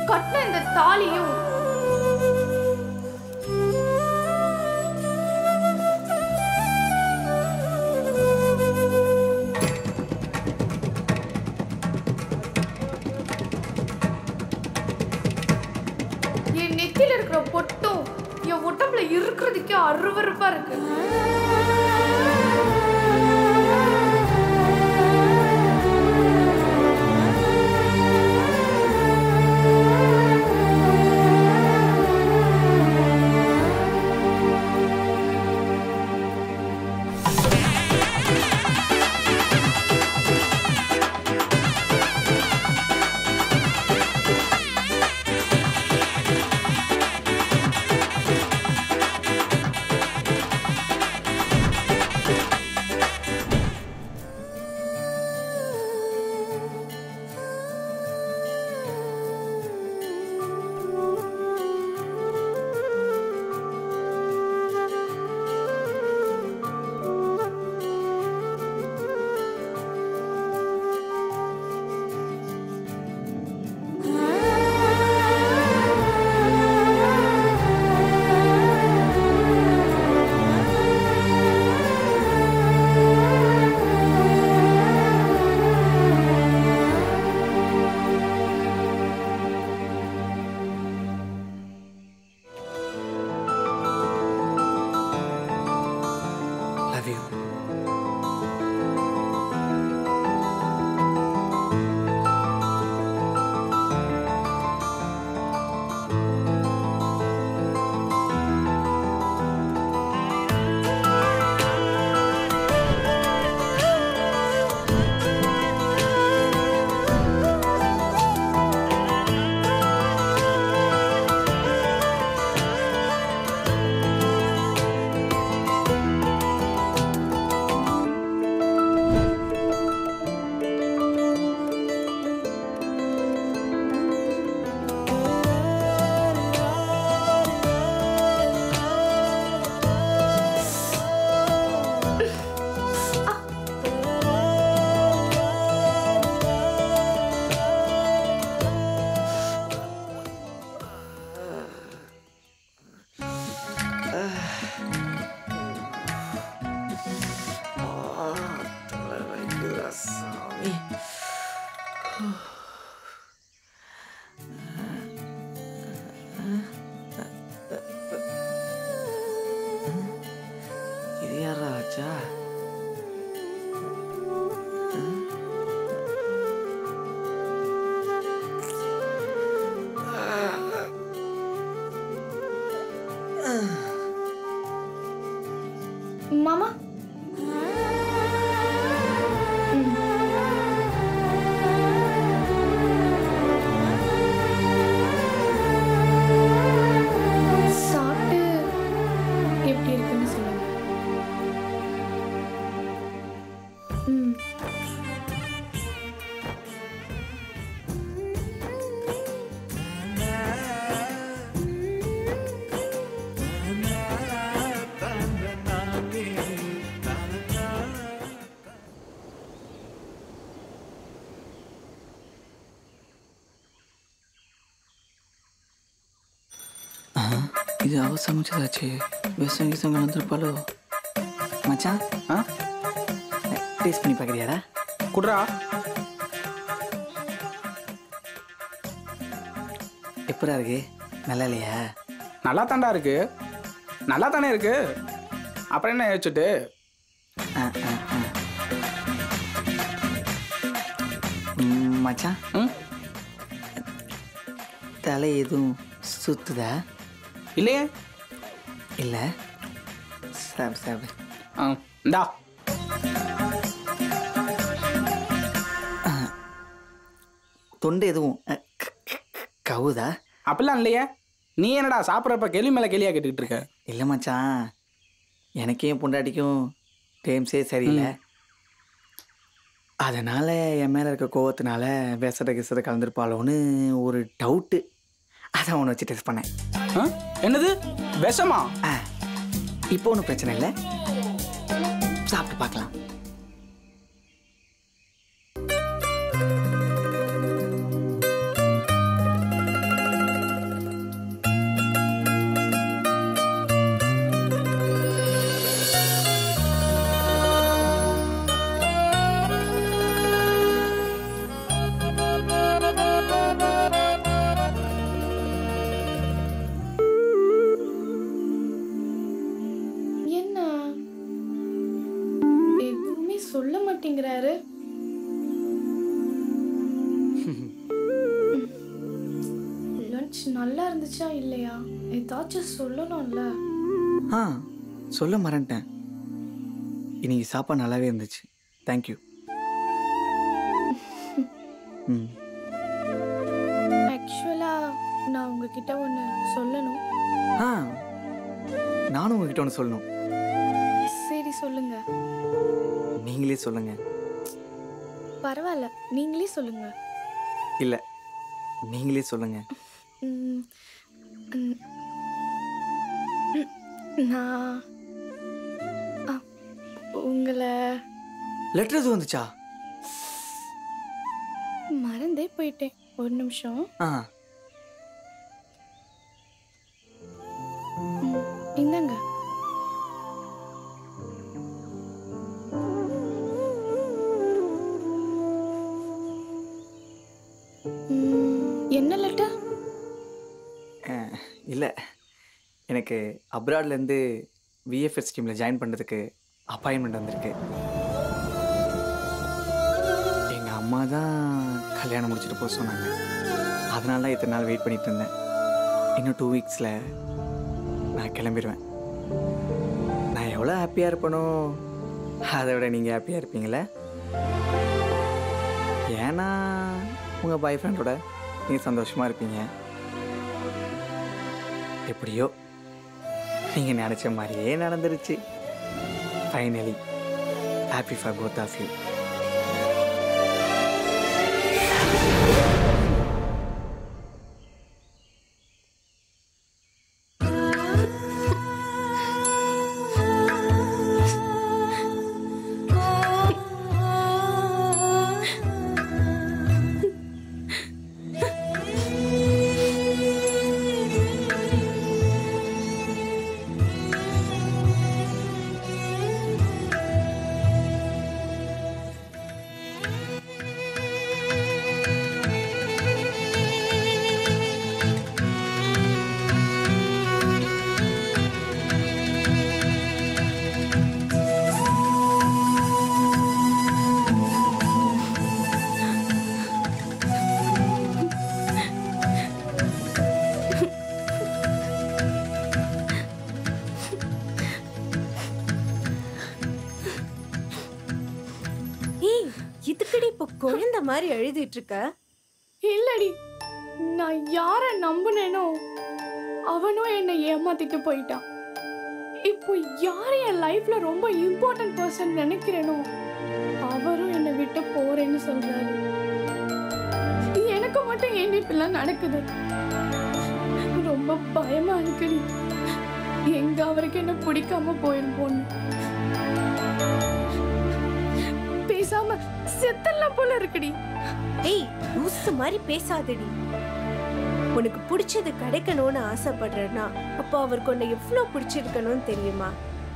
கட்டின இந்த தாலியும் என் நெத்தியில இருக்கிற பொட்டும் என் உடம்புல இருக்கிறதுக்கே அருவருப்பா இருக்கு லவ் யூ சாமி இது யாரா ஆச்சா மாமா சாப்பிட்டு எப்படி இருக்குன்னு சொல்லுங்க ம் இது அவ சமைச்சதாச்சு விஷம் கிசம் கலந்துருப்பாளோ மச்சான் ஆ டேஸ்ட் பண்ணி பார்க்குறியாடா குட்ரா எப்படா இருக்கு நல்லா இல்லையா நல்லா தாண்டா இருக்கு நல்லா தானே இருக்கு அப்புறம் என்ன யோசிச்சுட்டு ஆ, ஆ, ஆ. ம், மச்சான் ம் தலை எதுவும் சுத்துதா இல்லையே இல்லை சாப்பிடு சாப்பிடு ஆ இந்தா தொண்டை எதுவும் அ, க- க- கவுதா அப்படிலாம் இல்லையே நீ என்னடா சாப்பிட்றப்ப கேள்வி மேலே கேள்வியாக கேட்டுக்கிட்டு இருக்க இல்லை மச்சான் எனக்கே என் பொண்டாட்டிக்கும் டேம்ஸே சரியில்லை அதனால் என் மேலே இருக்க கோவத்தினால விசட கிசட கலந்துருப்பாளோன்னு ஒரு டவுட்டு அதை அவனை வச்சு டெஸ்ட் பண்ணேன் ஆ? என்னது விஷமா ஆ இப்போ ஒன்றும் பிரச்சனை இல்லை சாப்பிட்டு பார்க்கலாம் லஞ்ச் நல்லா இருந்துச்சா இல்லையா ஏதாச்சும் சொல்லணும்ல ஆ சொல்ல மறந்துட்டேன் இன்னைக்கு சாப்பாடு நல்லாவே இருந்துச்சு தேங்க்யூ ம் ஆக்சுவலாக நான் உங்ககிட்ட ஒன்று சொல்லணும் ஆ நானும் உங்ககிட்ட ஒன்று சொல்லணும் சரி சொல்லுங்க நீங்களே சொல்லுங்க பரவாயில்ல நீங்களே சொல்லுங்க இல்லை நீங்களே சொல்லுங்க ம், ம், ம், நான் அ, உங்களை லெட்டர் எதுவும் வந்துச்சா மறந்தே போயிட்டேன் ஒரு நிமிஷம் ஆ ம், இந்தாங்க ம், என்ன லெட்டர் இல்லை எனக்கு அப்ராட்லேருந்து விஎஃப்எஸ் டீமில் ஜாயின் பண்ணுறதுக்கு அப்பாயின்மெண்ட் வந்திருக்கு எங்கள் அம்மா தான் கல்யாணம் முடிச்சுட்டு போக சொன்னாங்க அதனால தான் இத்தனை நாள் வெயிட் பண்ணிட்டு இருந்தேன் இன்னும் டூ வீக்ஸில் நான் கிளம்பிடுவேன் நான் எவ்வளோ ஹாப்பியாக இருப்பேனோ அதை விட நீங்கள் ஹாப்பியாக இருப்பீங்களே ஏன்னா உங்கள் பாய் ஃப்ரெண்டோட நீங்கள் சந்தோஷமாக இருப்பீங்க எப்படியோ நீங்கள் நினச்ச மாதிரியே நடந்துருச்சு finally happy for both of you ஏய் இதுக்கடி இப்ப குழந்தை மாதிரி எழுதிட்டு இருக்க இல்லடி நான் யார நம்புனேனோ அவனும் என்னை ஏமாத்திட்டு போயிட்டான் இப்போ யார் என் லைஃப்ல ரொம்ப இம்பார்ட்டன்ட் பர்சன் நினைக்கிறேனோ அவரும் என்னை விட்டு போறேன்னு சொல்றாரு எனக்கு மட்டும் ஏன் இப்படிலாம் நடக்குது ரொம்ப பயமா இருக்குடி எங்க அவருக்கு என்ன பிடிக்காம போயிருப்போன்னு பேசாம செத்தெல்லாம் போல இருக்குடி ஏய் லூசு மாதிரி பேசாதடி உனக்கு பிடிச்சது கிடைக்கணும்னு ஆசைப்படுறேன்னா அப்போ அவருக்கு உன்னை எவ்வளவு பிடிச்சிருக்கணும்னு தெரியுமா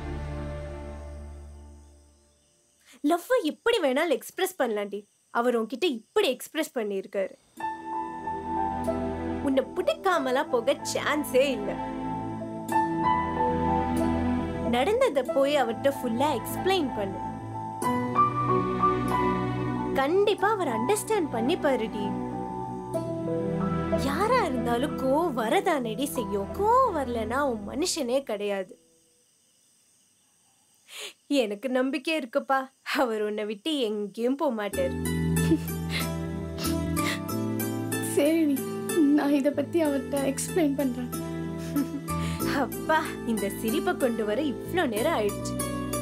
லவ் எப்படி வேணாலும் எக்ஸ்பிரஸ் பண்ணலாம்டி அவர் உன்கிட்ட இப்படி எக்ஸ்பிரஸ் பண்ணியிருக்காரு உன்னை பிடிக்காமலாம் போக சான்ஸே இல்லை நடந்ததை போய் அவர்கிட்ட ஃபுல்லா எக்ஸ்பிளைன் பண்ணு கண்டிப்பா அவர் அண்டர்ஸ்டாண்ட் பண்ணிப்பாருடி யாரா இருந்தாலும் கோவம் வரதானடி செய்யும் கோவம் வரலனா உன் மனுஷனே கிடையாது எனக்கு நம்பிக்கை இருக்குப்பா அவர் உன்னை விட்டு எங்கேயும் போக மாட்டார் சரி நான் இதை பத்தி அவர்கிட்ட எக்ஸ்பிளைன் பண்றேன் அப்பா இந்த சிரிப்பை கொண்டு வர இவ்ளோ நேரம் ஆயிடுச்சு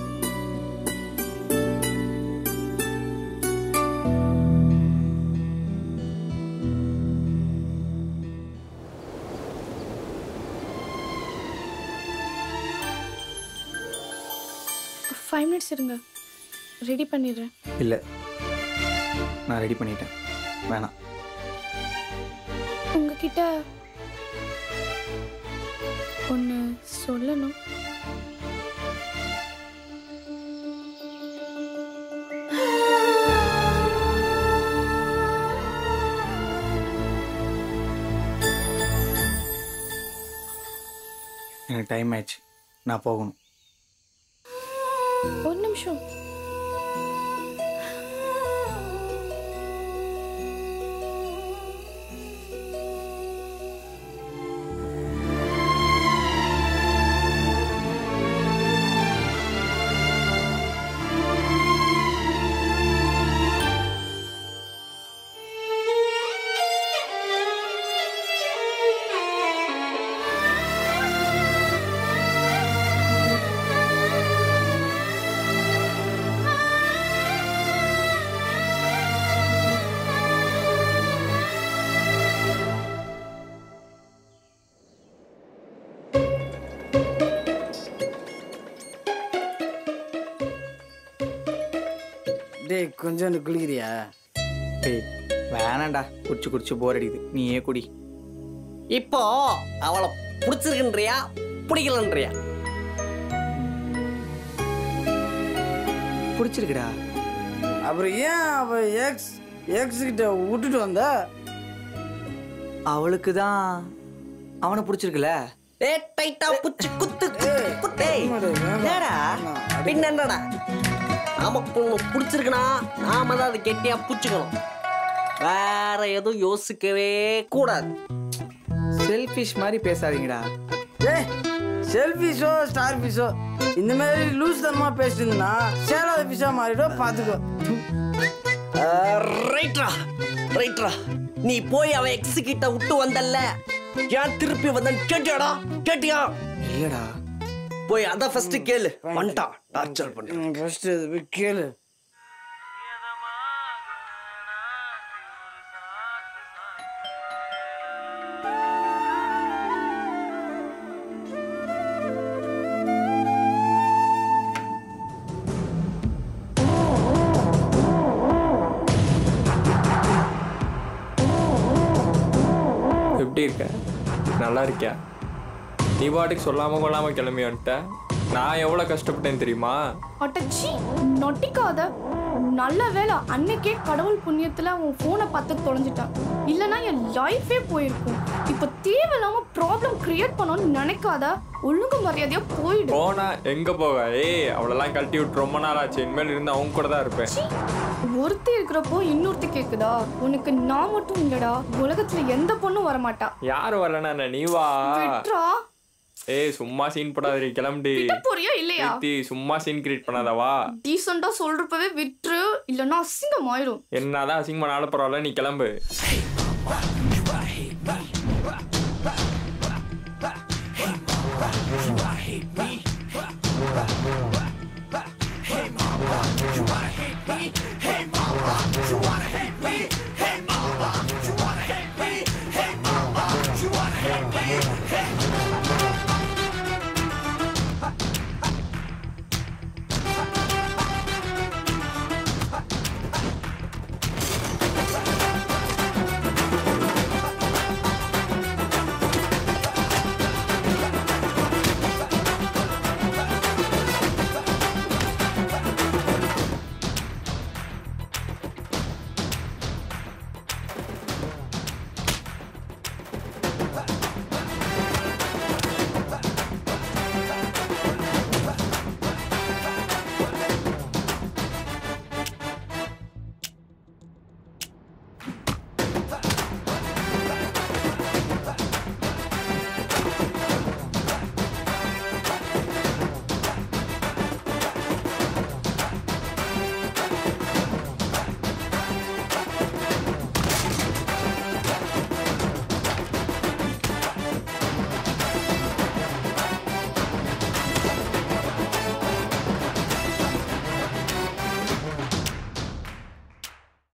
ஃபைவ் மினிட்ஸ் இருங்க ரெடி பண்ணிடுறேன் இல்லை நான் ரெடி பண்ணிட்டேன் வேணாம் உங்ககிட்ட ஒன்று சொல்லணும் எனக்கு டைம் ஆயிடுச்சு நான் போகணும் ஒரு நிமிஷம் டேய் கொஞ்சம் குளிக்கிறியா டேய் வேணாம்டா குடிச்சு குடிச்சு போர் அடிக்குது நீயே குடி இப்போ அவளை பிடிச்சிருக்குன்றியா பிடிக்கலன்றியா பிடிச்சிருக்குடா அப்புறம் ஏன் அவ எக்ஸ் எக்ஸ் கிட்ட விட்டுட்டு வந்த அவளுக்கு தான் அவனை பிடிச்சிருக்குல்ல ஏ டைட்டா புச்சு குத்து குத்து குத்து ஏய், சும்மா இரு, வேணாம். என்னடா பின்ன என்னடா நமக்கு ஒண்ணு பிடிச்சிருக்குன்னா நாம தான் அதை கெட்டியா புடிச்சுக்கணும் வேற எதுவும் யோசிக்கவே கூடாது செல்ஃபிஷ் மாதிரி பேசாதீங்கடா ஏய் செல்ஃபிஷோ ஸ்டார் ஃபிஷோ இந்த மாதிரி லூஸ் தனமா பேசிட்டு இருந்தா சேலாத ஃபிஷா மாறிடும் பார்த்துக்கோ ரைட்ரா ரைட்ரா நீ போய் அவன் எக்ஸ் கிட்ட விட்டு வந்தல்ல ஏன் திருப்பி வந்தன்னு கேட்டியாடா கேட்டியா இல்லடா போய் அத ஃபர்ஸ்ட் கேளு வந்துட்டான் டார்ச்சர் பண்ணு ஃபர்ஸ்ட் இது போய் கேளு எப்படி இருக்க நல்லா இருக்கியா நீ பாட்டுக்கு சொல்லாம கொள்ளாம கிளம்பி வந்துட்ட நான் எவ்வளவு கஷ்டப்பட்டேன் தெரியுமா அட்டச்சி நொட்டிக்காத நல்ல வேளை அன்னைக்கே கடவுள் புண்ணியத்துல உன் ஃபோனை பார்த்து தொலைஞ்சிட்டான் இல்லைன்னா என் லைஃபே போயிருக்கும் இப்போ தேவையில்லாம ப்ராப்ளம் கிரியேட் பண்ணணும்னு நினைக்காத ஒழுங்கு மரியாதையா போயிடு போனா எங்க போக ஏய் அவளெல்லாம் கழட்டி விட்டு ரொம்ப நாள் ஆச்சு இனிமேல் இருந்து அவங்க கூட தான் இருப்பேன் சீ, ஒருத்தி இருக்கிறப்போ இன்னொருத்தி கேக்குதா உனக்கு நான் மட்டும் இல்லடா உலகத்துல எந்த பொண்ணும் வரமாட்டா யாரு வரலனா என்ன, நீ வா விட்ரா ஏய் சும்மா சீன் போடாதடி கிளம்பி விட்டு போறியா இல்லையா பிரீத்தி சும்மா சீன் கிரியேட் பண்ணாத வா டீசெண்டா சொல்றப்பவே விட்டுரு இல்லைன்னா அசிங்கம் ஆயிடும் என்னதான் அசிங்கமா நாள பரவாயில்ல நீ கிளம்பு